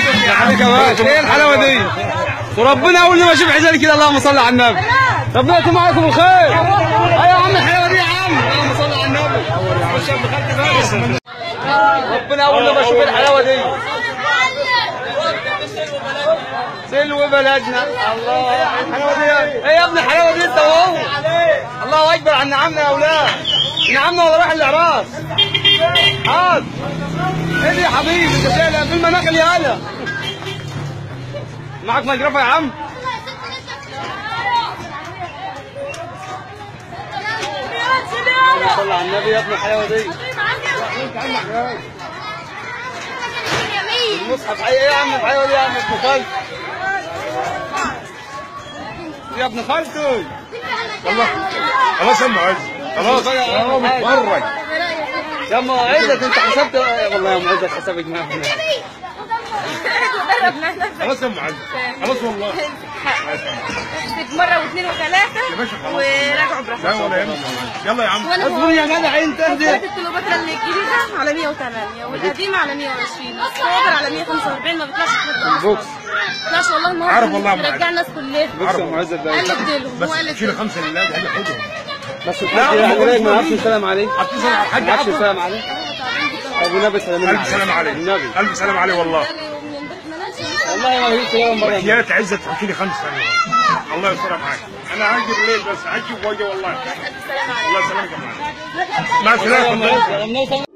عليك يا باشا ايه الحلاوه دي وربنا اول ما اشوف عزال كده اللهم صل على النبي ربنا يتم عليكم الخير ايوه يا عم الحلاوه دي يا عم اللهم صل على النبي ربنا اول ما اشوف الحلاوه دي سلو بلدنا الله الحلاوه دي ايه يا ابني الحلاوه دي انت وهو الله اكبر عن نعمنا يا اولاد نعمنا ولا راح الاعراس حاضر ايه دي يا حبيبي انت شايل في المناخل يا هلا معك مجرفه يا عم صلى على النبي يا ابن الحلاوه دي المصحف ايه يا عم الحلاوه دي يا عم ابن خالتي يا ابن خالتي والله خلاص يا ام عز خلاص اه متفرج يا ام عزت انت حسبت والله يا ام عزت حسبك معاهم خلاص يا ام عز خلاص والله مرة واثنين وثلاثة باشا خلاص. وراجعوا لا براحتهم ولا يهمك يلا يا عم وانا اصبر يا جدع انت انزل الكيلومتر الجديدة على 108 والقديمة على 120 الصغير على 145 ما بيطلعش حد بوكس ما بيطلعش والله النهارده عارف والله ما بيرجع الناس كلها بوكس يا ام عزت ده قلت لهم بس وقلت شيل لهم خمسه لله ده خدهم بس الحاج عليك ما عرفش السلام عليك اتصل على الحاج ما عرفش عبده السلام عليك ابو نبي سلام الف سلام عليه النبي الف سلام عليه والله والله ما هي سلام مره يا عزت تحكي لي خمس ثانيات الله يسترها معاك انا هاجي بالليل بس هاجي وجه والله الله يسلمك يا معلم. مع السلامه لما نوصل